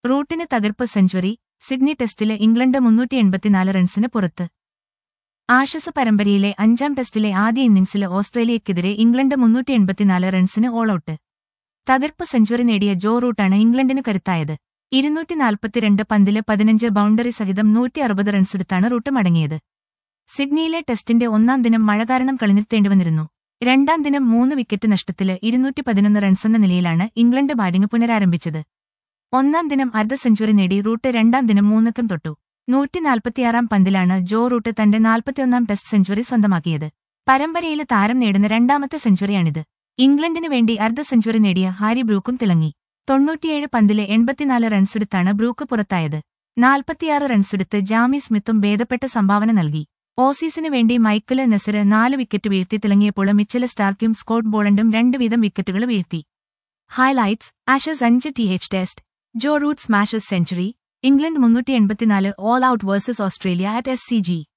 റൂട്ടിന് തകർപ്പ് century Sydney ടെസ്റ്റില് ഇംഗ്ലണ്ട് മുന്നൂറ്റി എൺപത്തിനാല് റൺസിന് പുറത്ത് ആശ്വസ പരമ്പരയിലെ അഞ്ചാം ടെസ്റ്റിലെ ആദ്യ ഇന്നിംഗ്സിൽ ഓസ്ട്രേലിയയ്ക്കെതിരെ ഇംഗ്ലണ്ട് മുന്നൂറ്റി എൺപത്തിനാല് റൺസിന് ഓൾ ഔട്ട് തകർപ്പ് സെഞ്ചുറി നേടിയ ജോ റൂട്ടാണ് ഇംഗ്ലണ്ടിന് കരുത്തായത് ഇരുന്നൂറ്റി നാൽപ്പത്തിരണ്ട് പന്തില് പതിനഞ്ച് ബൗണ്ടറി സഹിതം നൂറ്റി അറുപത് റൺസെടുത്താണ് റൂട്ട് മടങ്ങിയത് സിഡ്നിയിലെ ടെസ്റ്റിന്റെ ഒന്നാം ദിനം മഴ കാരണം കളിനിർത്തേണ്ടി വന്നിരുന്നു രണ്ടാം ദിനം മൂന്ന് വിക്കറ്റ് നഷ്ടത്തില് ഇരുന്നൂറ്റി പതിനൊന്ന് റൺസെന്ന നിലയിലാണ് ഇംഗ്ലണ്ട് ബാറ്റിംഗ് പുനരാരംഭിച്ചത് ഒന്നാം ദിനം അർദ്ധ സെഞ്ചുറി നേടി റൂട്ട് രണ്ടാം ദിനം മൂന്നക്കം തൊട്ടു നൂറ്റി നാൽപ്പത്തിയാറാം പന്തിലാണ് ജോ റൂട്ട് തന്റെ നാൽപ്പത്തിയൊന്നാം ടെസ്റ്റ് സെഞ്ചുറി സ്വന്തമാക്കിയത് പരമ്പരയിൽ താരം നേടുന്ന രണ്ടാമത്തെ സെഞ്ചുറിയാണിത് ഇംഗ്ലണ്ടിനു വേണ്ടി അർദ്ധ സെഞ്ചുറി നേടിയ ഹാരി ബ്രൂക്കും തിളങ്ങി തൊണ്ണൂറ്റിയേഴ് പന്തിലെ എൺപത്തിനാല് റൺസെടുത്താണ് ബ്രൂക്ക് പുറത്തായത് നാൽപ്പത്തിയാറ് റൺസെടുത്ത് ജാമി സ്മിത്തും ഭേദപ്പെട്ട സംഭാവന നൽകി ഓസീസിനു വേണ്ടി മൈക്കല് നെസര് നാല് വിക്കറ്റ് വീഴ്ത്തി തിളങ്ങിയപ്പോൾ മിച്ചല് സ്റ്റാർക്കും സ്കോട്ട് ബോളണ്ടും രണ്ട് വീതം വിക്കറ്റുകൾ വീഴ്ത്തി ഹൈലൈറ്റ്സ് ആഷസ് അഞ്ച് T H test Joe Root smashes century England മുന്നൂറ്റി എൺപത്തിനാല് all out versus Australia at S C G